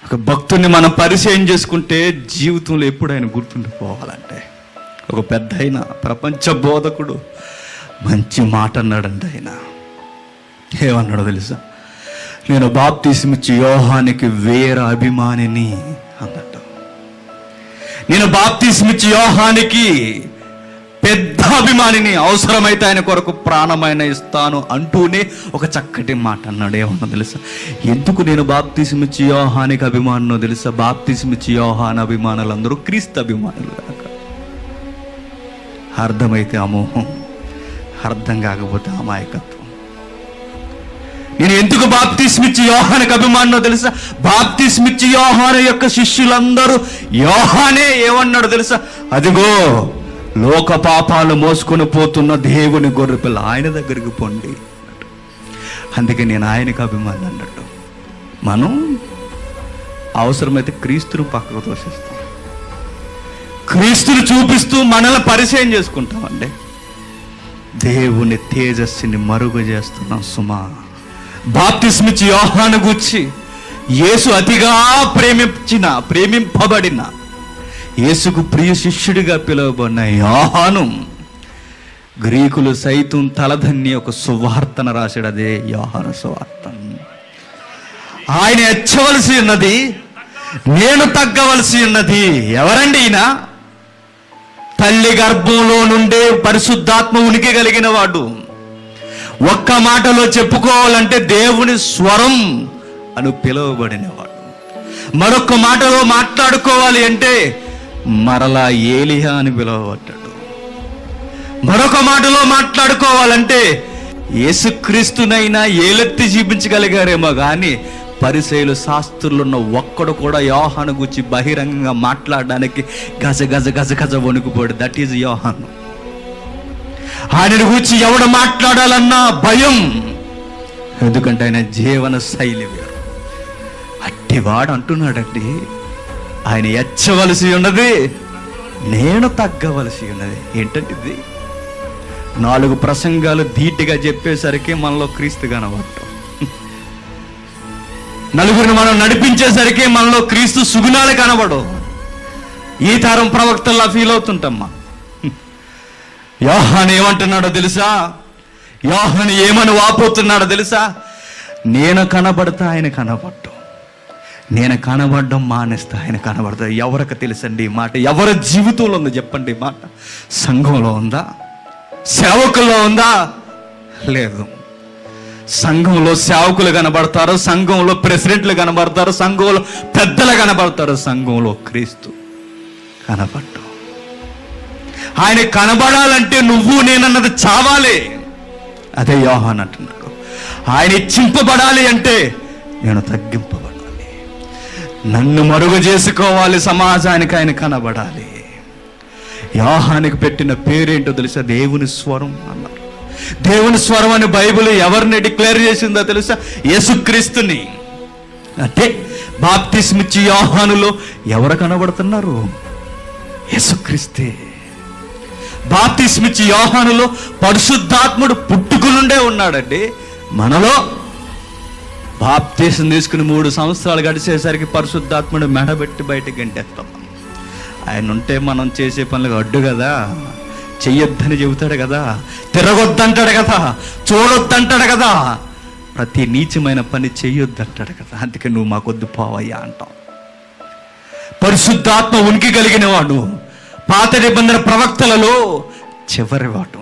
ఒక భక్తుడిని మనం పరిచయం చేసుకుంటే జీవితంలో ఎప్పుడు ఆయన గుర్తుండిపోవాలంటే ఒక పెద్ద ఆయన ప్రపంచ బోధకుడు మంచి మాట అన్నాడండి ఆయన ఏమన్నాడో తెలుసా నేను బాప్తీసమిచ్చి యోహానికి వేర అభిమానిని అన్నట్టు నేను బాప్తీసమిచ్చి యోహానికి పెద్ద అభిమానిని అవసరమైతే ఆయన కొరకు ప్రాణమైన ఇస్తాను అంటూనే ఒక చక్కటి మాట అన్నాడు ఏమన్నా తెలుసా ఎందుకు నేను బాప్తీసమిచ్చి యోహానికి అభిమానునో తెలుసా బాప్తీసమిచ్చి యోహాన్ అభిమానులందరూ క్రీస్తు అభిమానులు కాక అర్థమైతే అమోహం అర్థం కాకపోతే అమాయకత్వం నేను ఎందుకు బాప్తిస్మిచ్చి యోహానికి అభిమానో తెలుసా బాప్తిస్మిచ్చి యోహాను యొక్క శిష్యులందరూ యోహానే ఏమన్నాడు తెలుసా అదిగో లోక పాపాలు మోసుకొని పోతున్న దేవుని గొర్రెపిల్ల ఆయన దగ్గరికి పొండి అన్నాడు. అందుకే నేను ఆయనకు అభిమాని అన్నట్టు మనం అవసరమైతే క్రీస్తును పక్కకు తోసేస్తాం క్రీస్తుని చూపిస్తూ మనల్ని పరిచయం చేసుకుంటామండి దేవుని తేజస్సుని మరుగు చేస్తున్నాం సుమా బాప్తిస్మిచ్చి యోహాను గుచ్చి యేసు అతిగా ప్రేమించిన ప్రేమింపబడిన యేసుకు ప్రియ శిష్యుడిగా పిలువబడిన యోహాను గ్రీకులు సైతం తలధన్ని ఒక సువార్తన రాశాడు అదే యోహాను సువార్త ఆయన ఎచ్చవలసి ఉన్నది నేను తగ్గవలసి ఉన్నది ఎవరండి ఈయన తల్లి గర్భంలో నుండే పరిశుద్ధాత్మ ఉనికి కలిగిన వాడు ఒక్క మాటలో చెప్పుకోవాలంటే దేవుని స్వరం అని పిలువబడినవాడు మరొక మాటలో మాట్లాడుకోవాలి అంటే మరలా ఏలియా అని పిలువబడ్డాడు మరొక మాటలో మాట్లాడుకోవాలంటే యేసుక్రీస్తునైనా ఏలెత్తి చూపించగలిగారేమో కానీ పరిశైలు శాస్త్రులున్న ఒక్కడు కూడా యోహాను గురించి బహిరంగంగా మాట్లాడడానికి గజ గజ గజ గజ వణుకుపోడు దట్ ఈజ్ యోహాను ఆయనను గురించి ఎవడు మాట్లాడాలన్నా భయం ఎందుకంటే ఆయన జీవన శైలి వేరు అట్టివాడు అంటున్నాడండి ఆయన ఎచ్చవలసి ఉన్నది నేను తగ్గవలసి ఉన్నది ఏంటంటే ఇది నాలుగు ప్రసంగాలు ధీటుగా చెప్పేసరికి మనలో క్రీస్తు కనబడటం నలుగురిని మనం నడిపించేసరికి మనలో క్రీస్తు సుగుణాలు కనబడవు ఈ తరం ప్రవక్తల్లా ఫీల్ అవుతుంటాం మనం యోహాన్ ఏమంటున్నాడో తెలుసా యోహాన్ ఏమని వాపోతున్నాడో తెలుసా నేను కనబడతా ఆయన కనబడ్డం నేను కనబడడం మానేస్తా ఆయన కనబడతా ఎవరికి తెలుసండి ఈ మాట ఎవరి జీవితంలో ఉందో చెప్పండి ఈ మాట సంఘంలో ఉందా సేవకుల్లో ఉందా లేదు సంఘంలో సేవకులు కనబడతారు సంఘంలో ప్రెసిడెంట్లు కనబడతారు సంఘంలో పెద్దలు కనబడతారు సంఘంలో క్రీస్తు కనబడ్డు ఆయన కనబడాలంటే నువ్వు నేనన్నది చావాలి అదే యోహాన్ అంటున్నాడు ఆయన ఇచ్చింపబడాలి అంటే నేను తగ్గింపబడాలి నన్ను మరుగు చేసుకోవాలి సమాజానికి ఆయన కనబడాలి యోహానికి పెట్టిన పేరేంటో తెలుసా దేవుని స్వరం అన్నారు దేవుని స్వరం అని బైబిల్ ఎవరిని డిక్లేర్ చేసిందో తెలుసా యేసుక్రీస్తుని అంటే బాప్తిస్మిచ్చి యోహానులో ఎవరు కనబడుతున్నారు యేసుక్రీస్తే బాప్తిస్మిచ్చి యోహానులో పరిశుద్ధాత్ముడు పుట్టుకునుండే ఉన్నాడండి మనలో బాప్తీసం తీసుకుని మూడు సంవత్సరాలు గడిచేసరికి పరిశుద్ధాత్ముడు మెడబెట్టి బయటకు గంటేస్తాం ఆయన ఉంటే మనం చేసే పనులకు అడ్డు కదా చెయ్యొద్దని చెబుతాడు కదా తిరగొద్దంటాడు కదా చూడొద్దంటాడు కదా ప్రతి నీచమైన పని చెయ్యొద్దంటాడు కదా అందుకే నువ్వు మాకొద్దు పోవయ్యా అంటాం పరిశుద్ధాత్మ ఉనికి కలిగిన వాడు పాత నిబంధన ప్రవక్తలలో చివరివాడు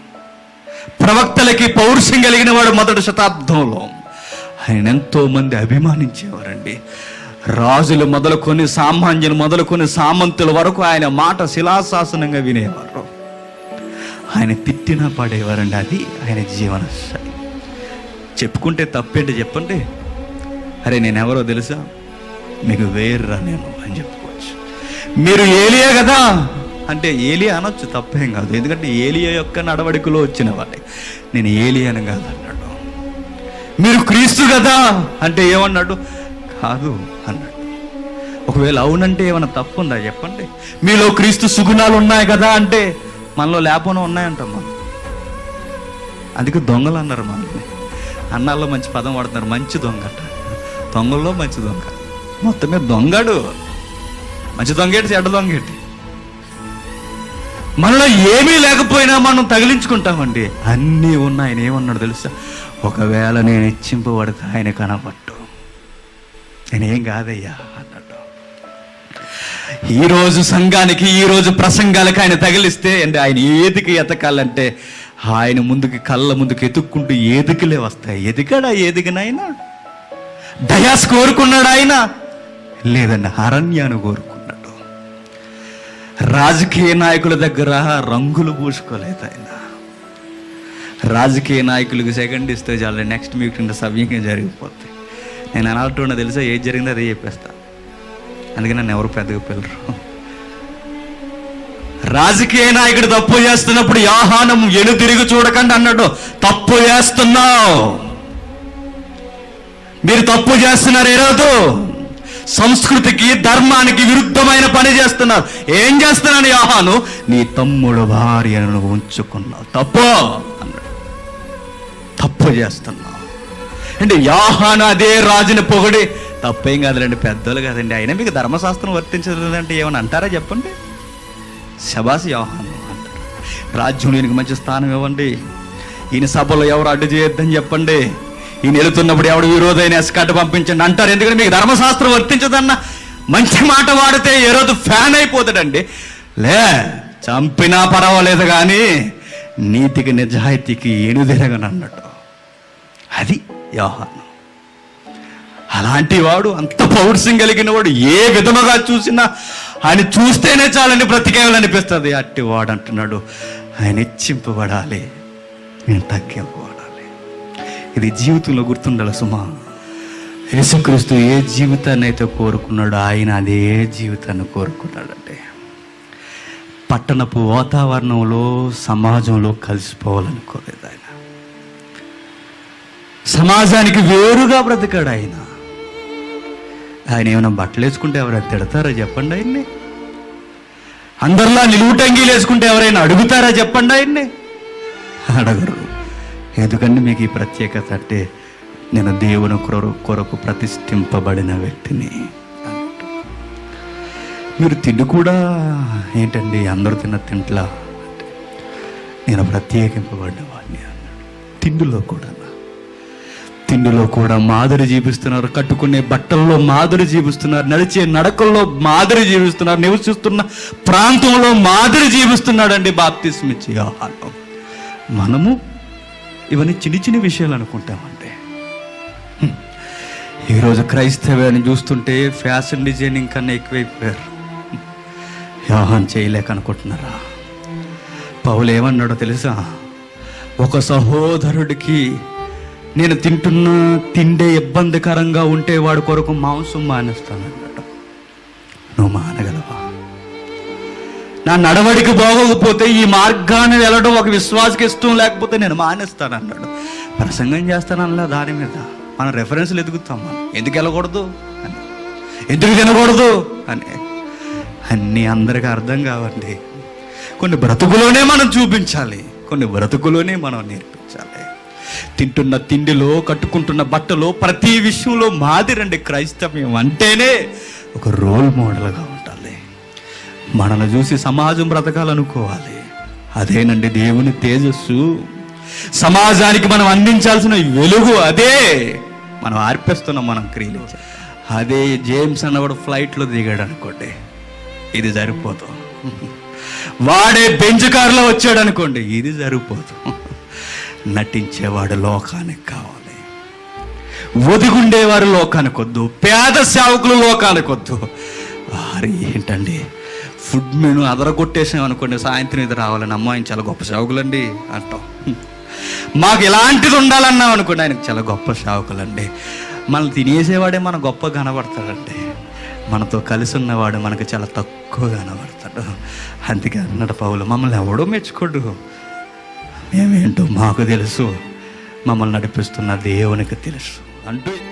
ప్రవక్తలకి పౌరుషం కలిగిన వాడు మొదటి శతాబ్దంలో ఆయన ఎంతో మంది అభిమానించేవారండి రాజులు మొదలుకొని సామాన్యులు మొదలుకొని సామంతుల వరకు ఆయన మాట శిలాశాసనంగా వినేవారు ఆయన తిట్టినా పడేవారండి అది ఆయన జీవన శైలి చెప్పుకుంటే తప్పేంటి చెప్పండి అరే నేను ఎవరో తెలుసా మీకు వేర్రా నేను అని చెప్పుకోవచ్చు మీరు ఏలియా కదా అంటే ఏలియా అనొచ్చు తప్పేం కాదు ఎందుకంటే ఏలియా యొక్క నడవడికలో వచ్చిన వాడే నేను ఏలియాను కాదు అన్నాడు మీరు క్రీస్తు కదా అంటే ఏమన్నాడు కాదు అన్నాడు ఒకవేళ అవునంటే ఏమైనా తప్పు ఉందా చెప్పండి మీలో క్రీస్తు సుగుణాలు ఉన్నాయి కదా అంటే మనలో లేకపోయినా ఉన్నాయంటాం మనం అందుకే దొంగలు అన్నారు మనల్ని అన్నాల్లో మంచి పదం వాడుతున్నారు మంచి దొంగ అంట దొంగల్లో మంచి దొంగ మొత్తం మీద దొంగడు మంచి దొంగేటి చెడ్డ దొంగేటి మనలో ఏమీ లేకపోయినా మనం తగిలించుకుంటామండి అన్నీ ఉన్న ఆయన ఏమన్నాడు తెలుసా ఒకవేళ నేను ఇచ్చింపబడితే ఆయన కనపట్టు నేనేం కాదయ్యా అన్నాడు ఈరోజు సంఘానికి ఈరోజు ప్రసంగాలకు ఆయన తగిలిస్తే అంటే ఆయన ఏదికి ఎతకాలంటే ఆయన ముందుకి కళ్ళ ముందుకు ఎతుక్కుంటూ ఏదికలే వస్తాయి ఎదిగాడా ఏదికనైనా డయాస్ కోరుకున్నాడు ఆయన లేదండి అరణ్యాన్ని కోరుకున్నాడు రాజకీయ నాయకుల దగ్గర రంగులు పూసుకోలేదు ఆయన రాజకీయ నాయకులకు సెకండ్ ఇస్తే చాలు నెక్స్ట్ మీటింగ్ సవ్యంగా జరిగిపోద్ది నేను అనాలటోన్నా తెలుసా ఏది జరిగిందో అదే చెప్పేస్తా అందుకే నన్ను ఎవరు పెద్దగా పిల్లరు రాజకీయ నాయకుడు తప్పు చేస్తున్నప్పుడు యాహానం ఎను తిరిగి చూడకండి అన్నాడు తప్పు చేస్తున్నావు మీరు తప్పు చేస్తున్నారు ఈరోజు సంస్కృతికి ధర్మానికి విరుద్ధమైన పని చేస్తున్నారు ఏం చేస్తున్నాను యాహాను నీ తమ్ముడు భార్యను నువ్వు ఉంచుకున్నావు తప్పు అన్నాడు తప్పు చేస్తున్నావు అంటే యాహాను అదే రాజుని పొగడి తప్పేం కాదులేండి పెద్దలు కదండి అయినా మీకు ధర్మశాస్త్రం వర్తించలేదంటే ఏమని అంటారా చెప్పండి శబాస్ యోహాను అంటారు రాజ్యంలో ఈయనకి మంచి స్థానం ఇవ్వండి ఈయన సభలో ఎవరు అడ్డు చేయొద్దని చెప్పండి ఈయన వెళుతున్నప్పుడు ఎవడు విరోధైన ఎస్కాట్ పంపించండి అంటారు ఎందుకంటే మీకు ధర్మశాస్త్రం వర్తించదన్న మంచి మాట వాడితే ఏ రోజు ఫ్యాన్ అయిపోతాడండి లే చంపినా పర్వాలేదు కానీ నీతికి నిజాయితీకి ఎనుదిరగనన్నట్టు అది యోహాను అలాంటి వాడు అంత పౌరుషం కలిగిన వాడు ఏ విధముగా చూసినా ఆయన చూస్తేనే చాలని బ్రతికేయాలనిపిస్తుంది అట్టి వాడు అంటున్నాడు ఆయన హెచ్చింపబడాలి నేను తగ్గింపబడాలి ఇది జీవితంలో గుర్తుండాలి సుమా యేసుక్రీస్తు ఏ జీవితాన్ని అయితే కోరుకున్నాడో ఆయన అదే జీవితాన్ని కోరుకున్నాడండి పట్టణపు వాతావరణంలో సమాజంలో కలిసిపోవాలనుకోలేదు ఆయన సమాజానికి వేరుగా బ్రతికాడు ఆయన ఆయన ఏమైనా బట్టలు వేసుకుంటే ఎవరైనా తిడతారా చెప్పండి ఆయన్ని అందరిలా నిలువుటంగీలు వేసుకుంటే ఎవరైనా అడుగుతారా చెప్పండి ఆయన్ని అడగరు ఎందుకంటే మీకు ఈ ప్రత్యేకత అంటే నేను దేవుని కొరకు కొరకు ప్రతిష్ఠింపబడిన వ్యక్తిని అన్నట్టు. మీరు తిండి కూడా ఏంటండి అందరూ తిన్న తింట్లా అంటే నేను ప్రత్యేకింపబడిన వాడిని అన్నాడు తిండిలో కూడా తిండిలో కూడా మాదిరి జీవిస్తున్నారు కట్టుకునే బట్టల్లో మాదిరి జీవిస్తున్నారు నడిచే నడకల్లో మాదిరి జీవిస్తున్నారు నివసిస్తున్న ప్రాంతంలో మాదిరి జీవిస్తున్నాడండి బాప్తిస్మిచ్చి యోహాను మనము ఇవన్నీ చిన్ని చిన్ని విషయాలు అనుకుంటామంటే హ్మ్. ఈరోజు క్రైస్తవ్యాన్ని చూస్తుంటే ఫ్యాషన్ డిజైనింగ్ కన్నా ఎక్కువైపోయారు యోహాన్ చేయలేక అనుకుంటున్నారా పౌలు ఏమన్నాడో తెలుసా ఒక సహోదరుడికి నేను తింటున్న తిండే ఇబ్బందికరంగా ఉంటే వాడి కొరకు మాంసం మానేస్తానన్నాడు నువ్వు మానగలవా నా నడవడికి బాగోకపోతే ఈ మార్గాన్ని వెళ్ళడం ఒక విశ్వాసకి ఇష్టం లేకపోతే నేను మానేస్తానన్నాడు ప్రసంగం చేస్తానల్లా దాని మీద మనం రెఫరెన్స్లు ఎదుగుతాం మనం ఎందుకు వెళ్ళకూడదు అని ఎందుకు తినకూడదు అని అన్నీ అందరికీ అర్థం కావండి కొన్ని బ్రతుకులోనే మనం చూపించాలి కొన్ని బ్రతుకులోనే మనం నేర్పించాలి తింటున్న తిండిలో కట్టుకుంటున్న బట్టలో ప్రతి విషయంలో మాదిరండి క్రైస్తవ్యం అంటేనే ఒక రోల్ మోడల్గా ఉండాలి మనల్ని చూసి సమాజం బ్రతకాలనుకోవాలి అదేనండి దేవుని తేజస్సు సమాజానికి మనం అందించాల్సిన వెలుగు అదే మనం ఆర్పేస్తున్నాం మనం క్రియలు అదే జేమ్స్ అన్నవాడు ఫ్లైట్లో దిగాడు అనుకోండి ఇది సరిపోదు వాడే బెంచ్ కారులో వచ్చాడు అనుకోండి ఇది సరిపోదు నటించేవాడు లోకానికి కావాలి ఒదిగుండేవారు లోకానికి వద్దు పేద సేవకులు లోకానికి వద్దు వారు ఏంటండి ఫుడ్ మెను అదరగొట్టేసాం అనుకోండి సాయంత్రం ఇది రావాలని అమ్మ ఆయన చాలా గొప్ప సేవకులండి అంటాం మాకు ఇలాంటిది ఉండాలన్నాం అనుకోండి ఆయనకు చాలా గొప్ప సేవకులండి మనల్ని తినేసేవాడే మన గొప్ప కనబడతాడండి మనతో కలిసి ఉన్నవాడు మనకు చాలా తక్కువ కనబడతాడు అందుకే అన్నాడు పౌలు మమ్మల్ని ఎవడో మెచ్చుకోడు మేమేంటో మాకు తెలుసు మమ్మల్ని నడిపిస్తున్న దేవునికి తెలుసు అంటూ